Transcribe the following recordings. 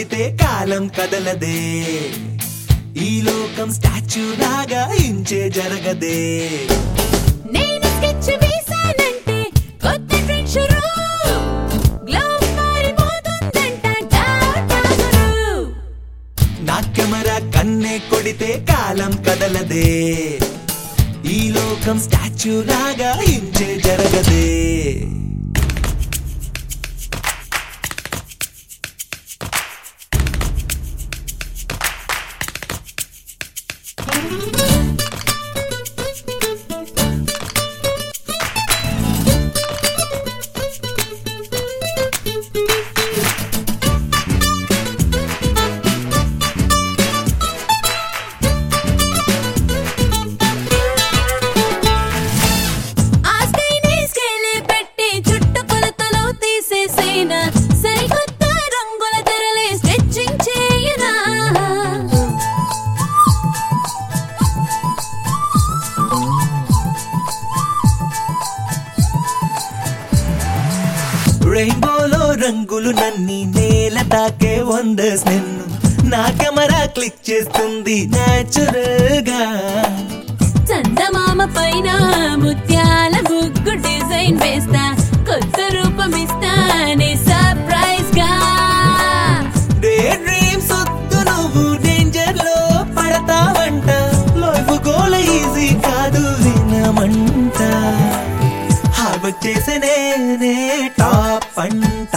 కొడితే కాలం కదలదే ఈ లోకం స్టాచ్యూ లాగా ఇంచే జరగదే నేను స్కెచ్ వేశానంటే కొత్త ట్రెండ్ షురూ గ్లోబ్ మారిపోతుందంట డౌట్ ఆగరు నా కెమెరా కన్నే కొడితే కాలం కదలదే ఈ లోకం స్టాచ్యూ లాగా ఇంచే జరగదే ఆ స్కైని స్కేలే పెట్టి చుట్టు కొలతలు తీసేసేనా సరికొత్త రంగుల తెరలే స్కెచింగ్ చేయనా రెయిన్బోలో రంగులు నన్ని నేల తాకే వండర్స్ నిన్ను నా కెమెరా క్లిక్ చేస్తుంది న్యాచురల్ గా చందమామ పైన ముత్యాల బుగ్గు డిజైన్ వేస్తా కొత్త రూపం ఇస్తానే సర్ప్రైజ్ గా డే డ్రీమ్స్ వద్దు నువ్వు డేంజర్ లో పడతావంట లైఫ్ గోల ఈజీ కాదు వినమంట హార్డ్ వర్క్ చేసే నేనే టాప్ అంట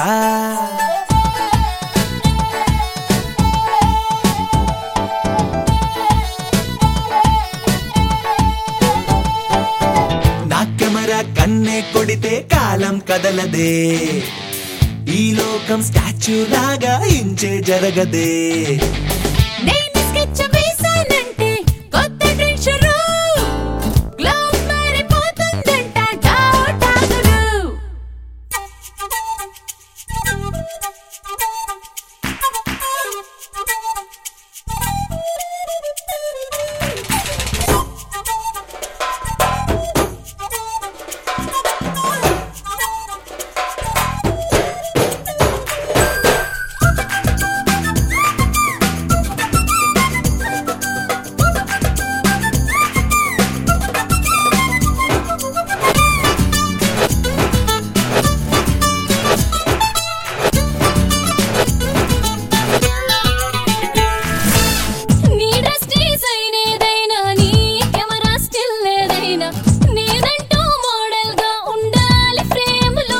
నా కెమెరా కన్నే కొడితే కాలం కదలదే ఈ లోకం స్టాచ్యూ లాగా ఇంచే జరగదే నేను స్కెచ్ వేశానంటే కొత్త ట్రెండ్ షురూ గ్లోబ్ మారిపోతుందంట డౌట్ ఆగరు నీ డ్రెస్ డిజైన్ ఏదైనా నీ కెమెరా స్టిల్ ఏదైనా నేనంటూ మోడల్ గా ఉండాలి ఫ్రేమ్ లో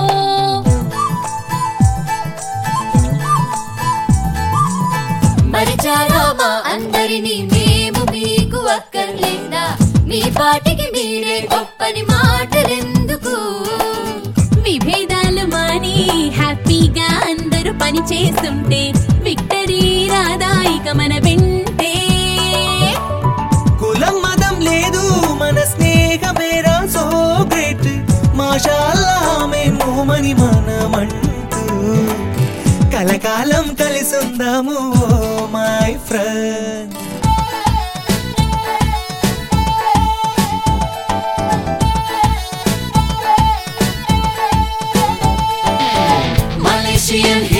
మరిచారా మా అందరినీ మేము మీకు అక్కర్లేదా మీ పాటికి మీరే గొప్పని మాటలెందుకు విభేదాలు మాని హ్యాపీగా అందరూ పని చేస్తుంటే విక్టరీ రాదా ఇక మన వెంటే కులం మతం లేదు మన స్నేహమేరా సో గ్రేట్ మాషాల్లా మేము మని మనమంటూ కలకాలం కలిసుందాము ఓ మై ఫ్రెండ్ Malaysian